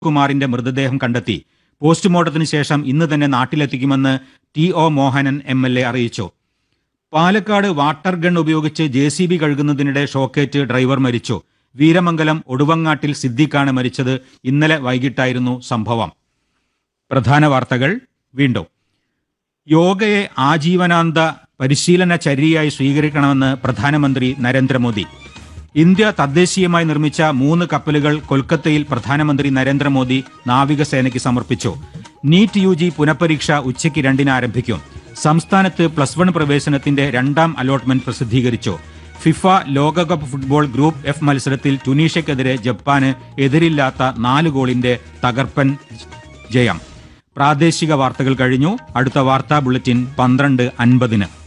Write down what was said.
കുമാറിന്റെ മൃതദേഹം കണ്ടെത്തി പോസ്റ്റ്മോർട്ടത്തിന് ശേഷം ഇന്ന് തന്നെ നാട്ടിലെത്തിക്കുമെന്ന് T O Mohanan M L A അറിയിച്ചു പാലക്കാട് വാട്ടർ ഗൺ ഉപയോഗിച്ച് ജെ സി ബി കഴുകുന്നതിനിടെ ഷോക്കേറ്റ് ഡ്രൈവർ മരിച്ചു വീരമംഗലം ഒടുവങ്ങാട്ടിൽ സിദ്ദിഖാണ് മരിച്ചത് ഇന്നലെ വൈകിട്ടായിരുന്നു സംഭവം പ്രധാന വാർത്തകൾ വീണ്ടും യോഗയെ ആജീവനാന്ത പരിശീലന ചര്യയായി സ്വീകരിക്കണമെന്ന് പ്രധാനമന്ത്രി നരേന്ദ്രമോദി ഇന്ത്യ തദ്ദേശീയമായി നിർമ്മിച്ച മൂന്ന് കപ്പലുകൾ കൊൽക്കത്തയിൽ പ്രധാനമന്ത്രി നരേന്ദ്രമോദി നാവികസേനയ്ക്ക് സമർപ്പിച്ചു നീറ്റ് യു ജി പുനഃപരീക്ഷ ഉച്ചയ്ക്ക് രണ്ടിന് ആരംഭിക്കും സംസ്ഥാനത്ത് പ്ലസ് വൺ പ്രവേശനത്തിന്റെ രണ്ടാം അലോട്ട്മെന്റ് പ്രസിദ്ധീകരിച്ചു ഫിഫ ലോകകപ്പ് ഫുട്ബോൾ ഗ്രൂപ്പ് എഫ് മത്സരത്തിൽ ടുണീഷ്യക്കെതിരെ ജപ്പാന് എതിരില്ലാത്ത നാല് ഗോളിന്റെ തകർപ്പൻ ജയം പ്രാദേശിക വാർത്തകൾ കഴിഞ്ഞു അടുത്ത വാർത്താ ബുള്ളറ്റിൻ പന്ത്രണ്ട് അൻപതിന്